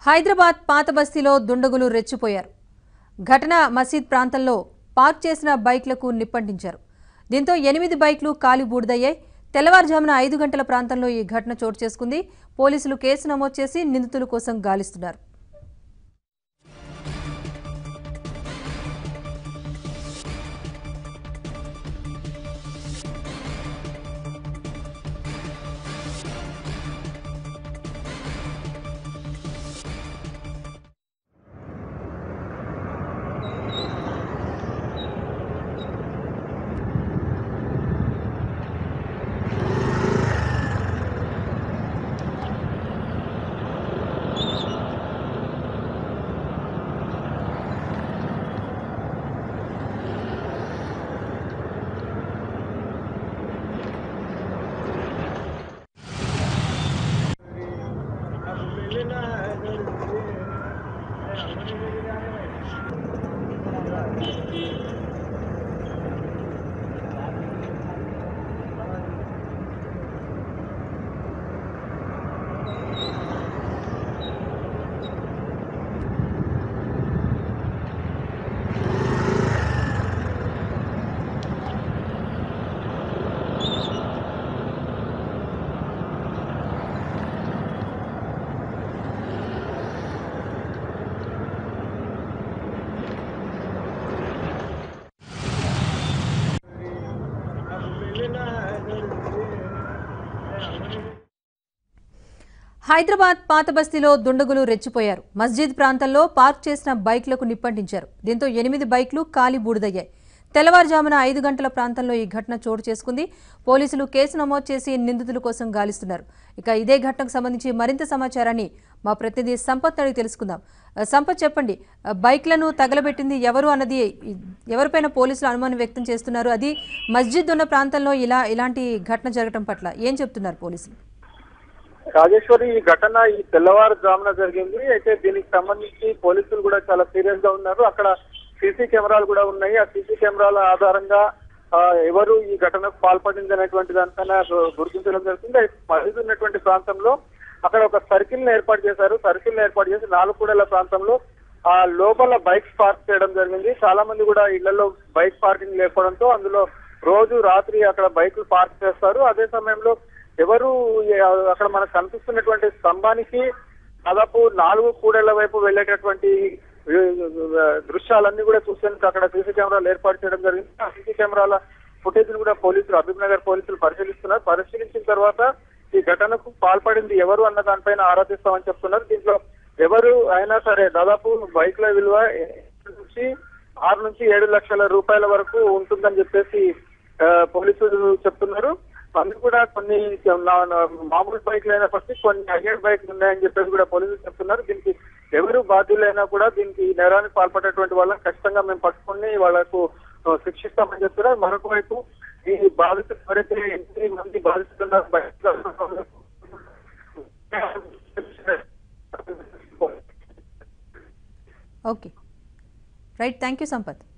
హైదరాబాద్ పాత బస్తీలో దుండగులు రెచ్చిపోయారు ఘటన మసీద్ ప్రాంతంలో పార్క్ చేసిన బైక్లకు నిప్పంటించారు దీంతో ఎనిమిది బైక్లు కాలి బూడిదయ్యాయి తెల్లవారుజామున ఐదు గంటల ప్రాంతంలో ఈ ఘటన చోటు చేసుకుంది పోలీసులు కేసు నమోదు చేసి నిందితుల కోసం గాలిస్తున్నారు హైదరాబాద్ పాత బస్తీలో దుండగులు రెచ్చిపోయారు మస్జిద్ ప్రాంతంలో పార్క్ చేసిన బైక్లకు నిప్పంటించారు దీంతో ఎనిమిది బైక్లు కాలి బూడిదయ్యాయి తెల్లవారుజామున ఐదు గంటల ప్రాంతంలో ఈ ఘటన చోటు చేసుకుంది పోలీసులు కేసు నమోదు చేసి నిందితుల కోసం గాలిస్తున్నారు ఇక ఇదే ఘటనకు సంబంధించి మరింత సమాచారాన్ని మా ప్రతినిధి సంపత్ అడిగి తెలుసుకుందాం ఆ, సంపత్ చెప్పండి ఆ, బైక్లను తగలబెట్టింది ఎవరు అన్నది ఎవరిపైన పోలీసులు అనుమానం వ్యక్తం చేస్తున్నారు అది మస్జిద్ ఉన్న ప్రాంతంలో ఇలా ఇలాంటి ఘటన జరగడం పట్ల ఏం చెప్తున్నారు పోలీసులు రాజేశ్వరి ఈ ఘటన ఈ తెల్లవారుజామున జరిగింది అయితే దీనికి సంబంధించి పోలీసులు కూడా చాలా సీరియస్ గా ఉన్నారు అక్కడ సీసీ కెమెరాలు కూడా ఉన్నాయి ఆ సీసీ కెమెరాల ఆధారంగా ఆ, ఎవరు ఈ ఘటనకు పాల్పడింది అనేటువంటి దానిపైన గు- గుర్తించడం జరుగుతుంది అయితే మసీదు ఉన్నటువంటి ప్రాంతంలో అక్కడ ఒక సర్కిల్ ని ఏర్పాటు చేశారు సర్కిల్ ని ఏర్పాటు చేసి నాలుగు కూడల ప్రాంతంలో ఆ లోపల బైక్స్ పార్క్ చేయడం జరిగింది చాలా మంది కూడా ఇళ్లలో బైక్ పార్కింగ్ లేకపోవడంతో అందులో రోజు రాత్రి అక్కడ బైకులు పార్క్ చేస్తారు అదే సమయంలో ఎవరు ఈ- అక్కడ మనకు కనిపిస్తున్నటువంటి స్తంభానికి దాదాపు నాలుగు కూడళ్ల వైపు వెళ్ళేటటువంటి ఆ, దృశ్యాలన్నీ కూడా చూసేందుకు అక్కడ సీసీ కెమెరాలు ఏర్పాటు చేయడం జరిగింది ఆ సీసీ కెమెరాల ఫుటేజ్ కూడా పోలీసులు అభిబ్ నగర్ పోలీసులు పరిశీలిస్తున్నారు పరిశీలించిన తర్వాత ఈ ఘటనకు పాల్పడింది ఎవరు అన్న దానిపైన ఆరాధిస్తామని చెప్తున్నారు దీంట్లో ఎవరు అయినా సరే దాదాపు బైక్ల విలువ ఎనిమిది నుంచి ఆరు నుంచి ఏడు లక్షల రూపాయల వరకు ఉంటుందని చెప్పేసి ఆ, పోలీసులు చెప్తున్నారు అందుకు కూడా కొన్ని నా- నా- మామూలు బైక్లు అయినప్పటికీ కొన్ని హైయర్ బైక్లు ఉన్నాయని చెప్పేసి కూడా పోలీసులు చెప్తున్నారు దీనికి ఎవరు బాధ్యులైనా కూడా దీనికి ఈ నేరానికి పాల్పడేటువంటి వాళ్ళని ఖచ్చితంగా మేము పట్టుకుని వాళ్ళకు ఆ, శిక్షిస్తామని చెప్తున్నారు మరొక వైపు ఈ బాధితులు ఎవరైతే ఎనిమిది మంది బాధితులు ఉన్నారో బయట okay right thank you Sampath